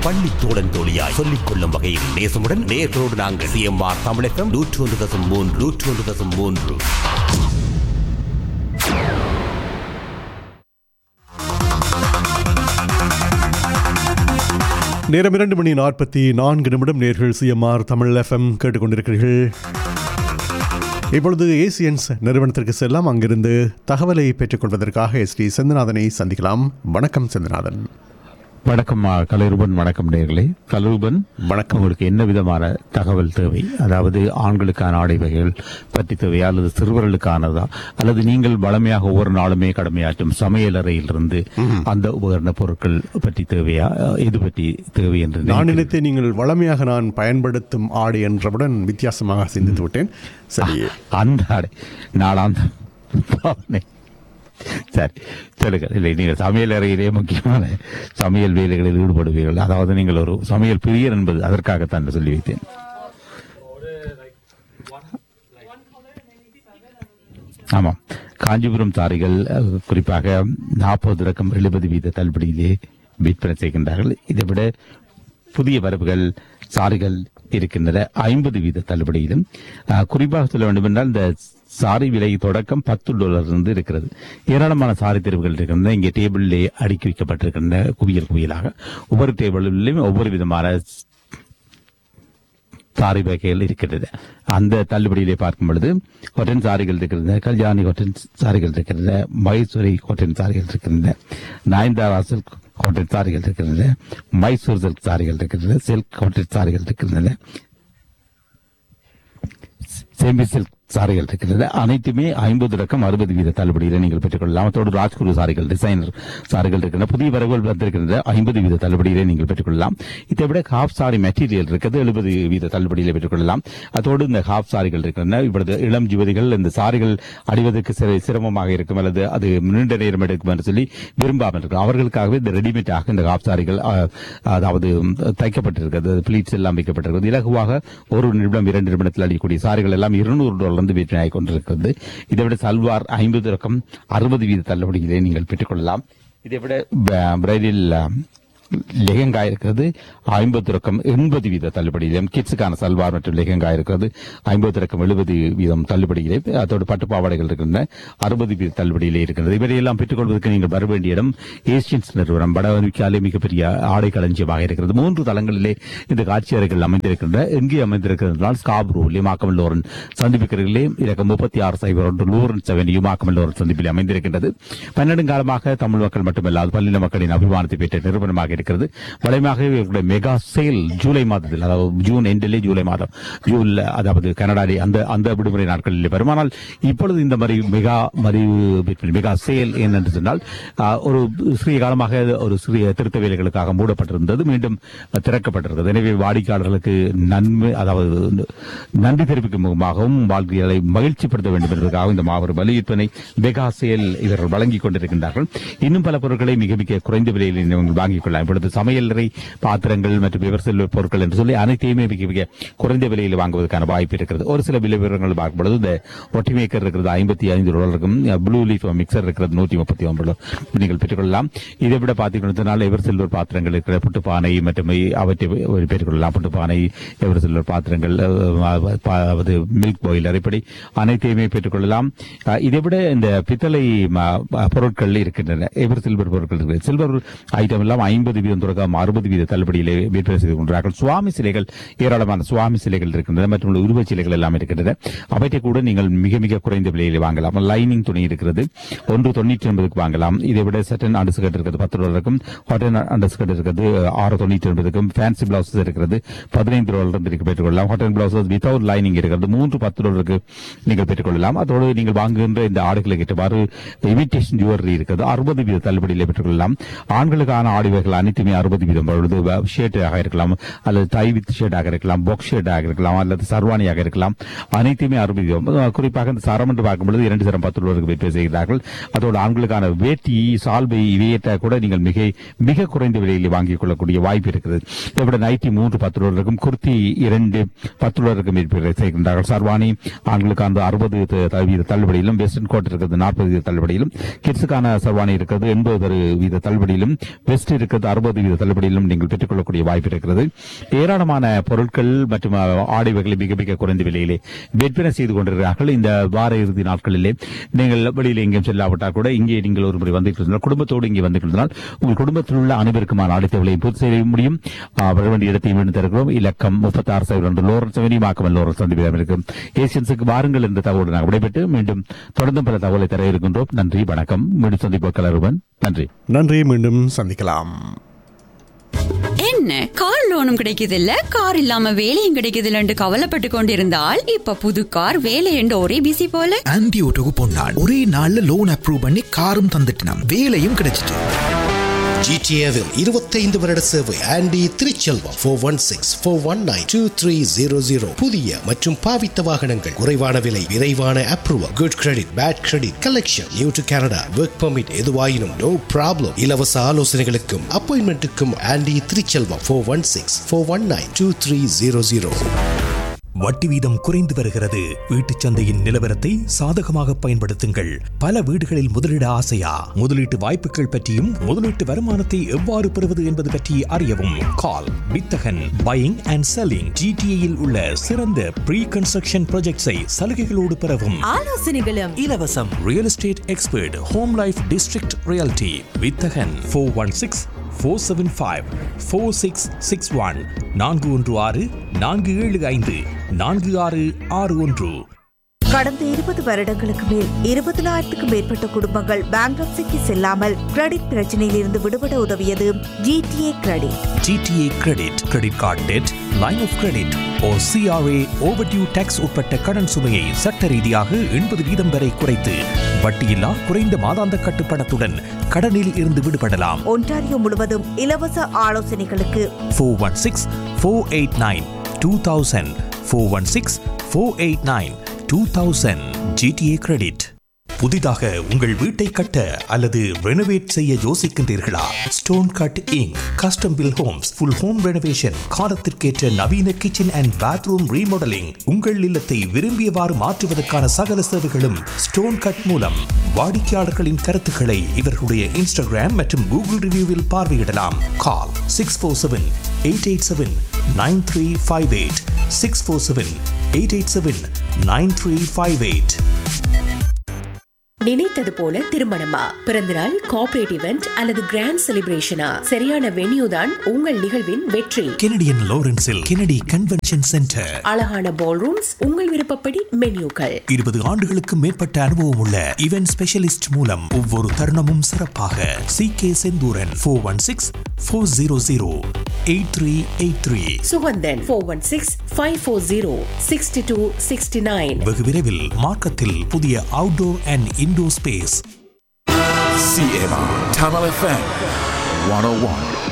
பள்ளி தோழன் தோழியாய் சொல்லிக் கொள்ளும் வகையில் நேசமுடன் நேர்களோடு நாங்கள் சிஎம்ஆர் தமிழகம் நூற்று ஒன்று தசம் மூன்று நூற்று ஒன்று தசம் மூன்று நேரம் இரண்டு மணி நாற்பத்தி நான்கு நிமிடம் நேர்கள் சிஎம்ஆர் தமிழ் எஃப்எம் கேட்டுக்கொண்டிருக்கிறீர்கள் இப்பொழுது ஏசியன்ஸ் நிறுவனத்திற்கு செல்லாம் அங்கிருந்து தகவலை பெற்றுக்கொள்வதற்காக எஸ் டி செந்திநாதனை சந்திக்கலாம் வணக்கம் செந்திநாதன் வணக்கம் ஆ, கலைரூபன் வணக்கம் நேர்களே கலைரூபன் வணக்கம். உங்களுக்கு என்ன விதமான தகவல் தேவை அதாவது ஆண்களுக்கான ஆடை வகைகள் பற்றி தேவையா அல்லது சிறுவர்களுக்கானதா அல்லது நீங்கள் வளமையாக ஒவ்வொரு நாளுமே கடமையாற்றும் சமையலறையிலிருந்து அந்த உபகரண பொருட்கள் பற்றி தேவையா அ, இது பற்றி தேவை என்று நான் நினைக்கிறேன். நினைத்தேன் நீங்கள் வளமையாக நான் பயன்படுத்தும் ஆடை என்றவுடன் வித்தியாசமாக சிந்தித்து விட்டேன் சரி அந்த ஆடை நாளாந்த பாவனை. சரி சொல்லுங்கள் இல்லை நீங்கள் சமையல் அறையிலே முக்கியமான சமையல் வேலைகளில் ஈடுபடுவீர்கள் அதாவது நீங்கள் ஒரு சமையல் பிரியர் என்பது அதற்காகத்தான் சொல்லி வைத்தேன் ஆமாம் காஞ்சிபுரம் சாரிகள் அஹ், குறிப்பாக நாற்பது ரகம் எழுபது வீத தள்ளுபடியிலே விற்பனை செய்கின்றார்கள் இதை விட புதிய வரவுகள் சாரிகள் இருக்கின்றன ஐம்பது வீத தள்ளுபடியிலும் அஹ், குறிப்பாக சொல்ல வேண்டுமென்றால் இந்த சாரி விலை தொடக்கம் பத்து டாலர் இருந்து இருக்கிறது ஏராளமான சாரி தெரிவுகள் இருக்கின்றன இங்கே டேபிளிலே அடுக்கி வைக்கப்பட்டிருக்கின்றன குவியல் குவியலாக ஒவ்வொரு டேபிளிலும் ஒவ்வொரு விதமான சாரி வகைகள் இருக்கிறது அந்த தள்ளுபடியிலே பார்க்கும் பொழுது கொட்டன் சாரிகள் இருக்கின்றன கல்யாணி கொட்டன் சாரிகள் இருக்கின்றன மைசூரி கொட்டன் சாரிகள் இருக்கின்றன நயன்தாரா சில்க் கொட்டன் சாரிகள் இருக்கின்றன மைசூர் சில்க் சாரிகள் இருக்கின்றன சில்க் கொட்டன் சாரிகள் இருக்கின்றன செமி சில்க் சாரிகள் இருக்கின்றன அனைத்துமே ஐம்பது ரக்கம் அறுபது வீத தள்ளுபடியில் நீங்கள் பெற்றுக்கொள்ளலாம் அதோடு ராஜ்குரு சாரிகள் டிசைனர் சாரிகள் இருக்கின்றன புதிய வரவுகள் வந்திருக்கின்ற ஐம்பது வீத தள்ளுபடியிலே நீங்கள் பெற்றுக்கொள்ளலாம் இதை விட ஹாஃப் சாரி மெட்டீரியல் இருக்கிறது எழுபது வீத தள்ளுபடியிலே பெற்றுக்கொள்ளலாம் அதோடு இந்த ஹாஃப் சாரிகள் இருக்கின்றன இப்பொழுது இளம் யுவதிகள் இந்த சாரிகள் அடிவதற்கு சிற- சிரமமாக இருக்கும் அல்லது அது நீண்ட நேரம் எடுக்கும் என்று சொல்லி விரும்பாமல் இருக்கும் அவர்களுக்காகவே இந்த ரெடிமேடாக இந்த ஹாஃப் சாரிகள் அஹ், அதாவது ம், தைக்கப்பட்டிருக்கிறது பிளீட்ஸ் எல்லாம் வைக்கப்பட்டிருக்கிறது இலகுவாக ஒரு நிமிடம் இரண்டு நிமிடத்தில் அடிக்கக்கூடிய சாரிகள் எல்லாம் இருநூறு டாலர் இருந்து விற்பனை கொண்டிருக்கிறது இதை விட சல்வார் ஐம்பது ரக்கம் அறுபது வீத தள்ளுபடியிலே நீங்கள் பெற்றுக்கொள்ளலாம் இதை விட ப- பிரைடில் அஹ், லெஹங்கா இருக்கிறது ஐம்பது ரக்கம் எண்பது வீத தள்ளுபடியிலும் கிட்ஸுக்கான சல்வார் மற்றும் லெஹங்கா இருக்கிறது ஐம்பது ரக்கம் எழுபது வீதம் தள்ளுபடியிலே அதோடு பட்டு பாவாடைகள் இருக்கின்றன அறுபது வீத தள்ளுபடியிலே இருக்கின்றது இவரையெல்லாம் பெற்றுக்கொள்வதற்கு நீங்கள் வர வேண்டிய இடம் ஏசியன்ஸ் நிறுவனம் வடஅமெரிக்காலே மிகப்பெரிய ஆடை களஞ்சியமாக இருக்கிறது மூன்று தளங்களிலே இந்த காட்சி அறைகள் அமைந்திருக்கின்றன எங்கே அமைந்திருக்கிறது என்றால் ஸ்காப்ரூ லிமாக்கம் லோரன் சந்திப்புகளிலே இலக்கம் முப்பத்தி ஆறு சைபர் ஒன்று லூரன் செவன் யுமாக்கம் லோரன் சந்திப்பில் அமைந்திருக்கின்றது பன்னெடுங்காலமாக தமிழ் மக்கள் மட்டுமல்லாது பல்லின மக்களின் அபிமானத்தை பெற்ற நிறுவனமாக இருக்கிறது வழமையாக இவர்களுடைய மெகா சேல் ஜூலை மாதத்தில் அதாவது ஜூன் எண்டிலே ஜூலை மாதம் ஜூன்ல அதாவது கனடாலே அந்த அந்த விடுமுறை நாட்களில் வருமானால் இப்பொழுது இந்த மாதிரி மெகா மதிவு விற்பனை மெகா சேல் என்னென்று சொன்னால் ஆஹ், ஒரு சிறிய காலமாக ஒரு சிறிய திருத்த வேலைகளுக்காக மூடப்பட்டிருந்தது மீண்டும் திறக்கப்பட்டிருக்கிறது எனவே வாடிக்கையாளர்களுக்கு நன்மை அதாவது நன்றி தெரிவிக்கும் முகமாகவும் வாழ்க்கைகளை மகிழ்ச்சிப்படுத்த வேண்டும் என்பதற்காக இந்த மாபெரும் வலி விற்பனை மெகா சேல் இவர்கள் வழங்கிக் கொண்டிருக்கின்றார்கள் இன்னும் பல பொருட்களை மிக மிக குறைந்த விலையில் நீங்கள் வாங்கிக் கொள்ளலாம் இப்பொழுது சமையலறை பாத்திரங்கள் மற்றும் விவர் செல்வர் பொருட்கள் என்று சொல்லி அனைத்தையுமே மிக மிக குறைந்த விலையில் வாங்குவதற்கான வாய்ப்பு இருக்கிறது ஒரு சில விலை விவரங்கள் பார்க்கும் பொழுது இந்த ஒட்டி மேக்கர் இருக்கிறது ஐம்பத்தி ஐந்து டாலருக்கும் ப்ளூ லீஃப் மிக்சர் இருக்கிறது நூற்றி முப்பத்தி ஒன்பது நீங்கள் பெற்றுக்கொள்ளலாம் இதை விட பார்த்தீங்கன்னா எவர் சில்வர் பாத்திரங்கள் இருக்கிற புட்டு பானை மற்றும் அவற்றை பெற்றுக்கொள்ளலாம் புட்டு பானை எவர் சில்வர் பாத்திரங்கள் அஹ், பா- அதாவது மில்க் பாய்லர் இப்படி அனைத்தையுமே பெற்றுக்கொள்ளலாம் அஹ், இதை விட இந்த பித்தளை ம- பொருட்கள் இருக்கின்றன எவர் சில்வர் பொருட்கள் இருக்கிறது சில்வர் ஐட்டம் எல்லாம் ஐம்பது வீதம் தொடக்கம் அறுபது வீத தள்ளுபடியிலே விற்பனை செய்து கொண்டிருக்கிறார்கள் சுவாமி சிலைகள் ஏராளமான சுவாமி சிலைகள் இருக்கின்றன மற்றும் உருவச் சிலைகள் எல்லாம் இருக்கின்றன அவற்றை கூட நீங்கள் மிக மிக குறைந்த விலையில் வாங்கலாம் லைனிங் துணி இருக்கிறது ஒன்று தொண்ணூற்றி ஒன்பதுக்கு வாங்கலாம் இதை விட சட்டன் அண்டர்ஸ்கர்ட் இருக்கிறது பத்து டாலருக்கும் ஹாட்டன் அண்டர்ஸ்கர்ட் இருக்கிறது ஆறு தொண்ணூற்றி ஒன்பதுக்கும் ஃபேன்சி பிளவுசஸ் இருக்கிறது பதினைந்து டாலர் இருந்து பெற்றுக்கொள்ளலாம் ஹாட்டன் பிளவுசஸ் வித்தவுட் லைனிங் இருக்கிறது மூன்று பத்து டாலருக்கு நீங்கள் பெற்றுக்கொள்ளலாம் அதோடு நீங்கள் வாங்குகின்ற இந்த ஆடைகளுக்கு ஏற்றவாறு இமிட்டேஷன் ஜுவல்லரி இருக்கிறது அறுபது வீத தள்ளுபடியில் பெற்றுக்கொள்ளலாம் ஆண்களுக்கான ஆடைகள் அனைத்துமே அறுபது வீதம் பொழுது ஷர்ட்டாக இருக்கலாம் அல்லது டை வித் ஷர்ட்டாக இருக்கலாம் பாக்ஸ் ஷர்ட்டாக இருக்கலாம் அல்லது சர்வானியாக இருக்கலாம் அனைத்துமே அறுபது வீதம் அஹ் குறிப்பாக இந்த சரம் என்று பார்க்கும்பொழுது இரண்டு சரம் பத்து ரூபாய்க்கு விற்பனை செய்கிறார்கள் அதோடு ஆண்களுக்கான வேட்டி சால்வை இவையற்ற கூட நீங்கள் மிக மிக குறைந்த விலையில் வாங்கிக் கொள்ளக்கூடிய வாய்ப்பு இருக்கிறது இதை விட நைட்டி மூன்று பத்து ரூபாய்க்கும் குர்த்தி இரண்டு பத்து ரூபாய்க்கும் விற்பனை செய்கின்றார்கள் சர்வானி ஆண்களுக்கான அறுபது வீத தள்ளுபடியிலும் வெஸ்டர்ன் கோட் இருக்கிறது நாற்பது வீத தள்ளுபடியிலும் கிட்ஸுக்கான சர்வானி இருக்கிறது எண்பது வீத தள்ளுபடியிலும் வெஸ்ட் இருக்கிறது அறுபது வீத தள்ளுபடியிலும் நீங்கள் பெற்றுக்கொள்ளக்கூடிய வாய்ப்பு இருக்கிறது ஏராளமான பொருட்கள் மற்றும் அஹ், ஆடை வகைகளை மிக மிக குறைந்த விலையிலே விற்பனை செய்து கொண்டிருக்கிறார்கள் இந்த வார இறுதி நாட்களிலே நீங்கள் வெளியில் எங்கேயும் செல்லாவிட்டால் கூட இங்கே நீங்கள் ஒரு முறை வந்திருந்தால் குடும்பத்தோடு இங்கே வந்திருந்தால் உங்கள் குடும்பத்தில் உள்ள அனைவருக்குமான ஆடை தேவையை பூர்த்தி செய்ய முடியும் அஹ், வர வேண்டிய இடத்தையும் மீண்டும் தருகிறோம் இலக்கம் முப்பத்தி ஆறு சைவர் ரெண்டு லோரன்ஸ் வெனிமாக்கம் லோரன்ஸ் சந்திப்பிடம் இருக்கும் ஏசியன்ஸுக்கு வாருங்கள் என்ற தகவலோடு நாங்கள் விடைபெற்று மீண்டும் தொடர்ந்து பல தகவலை தர இருக்கின்றோம் நன்றி வணக்கம் மீண்டும் சந்திப்போம் கலருவன் நன்றி நன்றி மீண்டும் சந்திக்கலாம் என்ன கார் லோனும் கிடைக்குதில்ல கார் இல்லாம வேலையும் கிடைக்குதில்லன்னு கவலைப்பட்டு கொண்டிருந்தால் இப்ப புது கார் வேலை என்று ஒரே பிசி போல ஆன்டி ஓட்டோக்கு பொன்னாள் ஒரே நாள்ல லோன் அப்ரூவ் பண்ணி காரும் தந்துட்டினான் வேலையும் கிடைச்சிட்டு ஜிடிஏவில் இருபத்தைந்து வருட சேவை Andy Thiruchelvam four one six four one nine two three zero zero புதிய மற்றும் பாவித்த வாகனங்கள் குறைவான விலை விரைவான approval good credit bad credit collection new to Canada work permit எதுவாயினும் நோ ப்ராப்ளம் இலவச ஆலோசனைகளுக்கும் அப்பாயின்மெண்ட்டுக்கும் Andy Thiruchelvam four one six four one nine two three zero zero வட்டி வீதம் குறைந்து வருகிறது வீட்டுச் சந்தையின் நிலவரத்தை சாதகமாக பயன்படுத்துங்கள் பல வீடுகளில் முதலீட ஆசையா முதலீட்டு வாய்ப்புகள் பற்றியும் முதலீட்டு வருமானத்தை எவ்வாறு பெறுவது என்பது பற்றி அறியவும் கால் வித்தகன் பையிங் அண்ட் செல்லிங் ஜிடிஏயில் உள்ள சிறந்த ப்ரீ கன்ஸ்ட்ரக்ஷன் ப்ராஜெக்ட்ஸை சலுகைகளோடு பெறவும் ஆலோசனைகளும் இலவசம் real estate expert home life district reality Vithagan four one six four seven five four six six one நான்கு ஒன்று ஆறு நான்கு ஏழு ஐந்து நான்கு ஆறு ஆறு ஒன்று கடந்த இருபது வருடங்களுக்கு மேல் இருபதினாயிரத்துக்கும் மேற்பட்ட குடும்பங்கள் பேங்க்ரப்சிக்கு செல்லாமல் கிரெடிட் பிரச்சனையில் இருந்து விடுபட உதவியது GTA credit GTA credit credit card debt line of credit ஓ சிஆர்ஏ ஓவர்டியூ டேக்ஸ் உட்பட்ட கடன் சுமையை சட்ட ரீதியாக எண்பது வீதம் வரை குறைத்து வட்டியில்லா குறைந்த மாதாந்த கட்டுப்பணத்துடன் கடனில் இருந்து விடுபடலாம் ஒன்டாரியோ முழுவதும் இலவச ஆலோசனைகளுக்கு four one six four eight nine two thousand four one six four eight nine two thousand GTA credit புதிதாக உங்கள் வீட்டை கட்ட அல்லது ரெனோவேட் செய்ய யோசிக்கின்றீர்களா stone cut inc custom built homes full home renovation காலத்திற்கேற்ற நவீன கிச்சன் அண்ட் பாத்ரூம் ரீமாடலிங் உங்கள் இல்லத்தை விரும்பியவாறு மாற்றுவதற்கான சகல சேவைகளும் ஸ்டோன் கட் மூலம் வாடிக்கையாளர்களின் கருத்துக்களை இவர்களுடைய இன்ஸ்டாகிராம் மற்றும் கூகுள் ரிவ்யூவில் பார்வையிடலாம் call six four seven eight eight seven nine three five eight six four seven eight eight seven nine three five eight நினைத்தது போல திருமணமா பிறந்தநாள் கார்ப்பரேட் இவெண்ட் அல்லது கிராண்ட் செலிப்ரேஷனா சரியான வென்யூ தான் உங்கள் நிகழ்வின் வெற்றி கெனடியன் லாரன்ஸில் கெனடி கன்வென்ஷன் சென்டர் அழகான பால் ரூம்ஸ் உங்கள் விருப்பப்படி மென்யூக்கள் இருபது ஆண்டுகளுக்கு மேற்பட்ட அனுபவம் உள்ள இவென்ட் ஸ்பெஷலிஸ்ட் மூலம் ஒவ்வொரு தருணமும் சிறப்பாக C K Senthuran four one six four zero zero eight three eight three Suganthan four one six five four zero sixty two sixty nine வெகு விரைவில் மார்க்கத்தில் புதிய outdoor and indoor space CMR Tamil FM 101.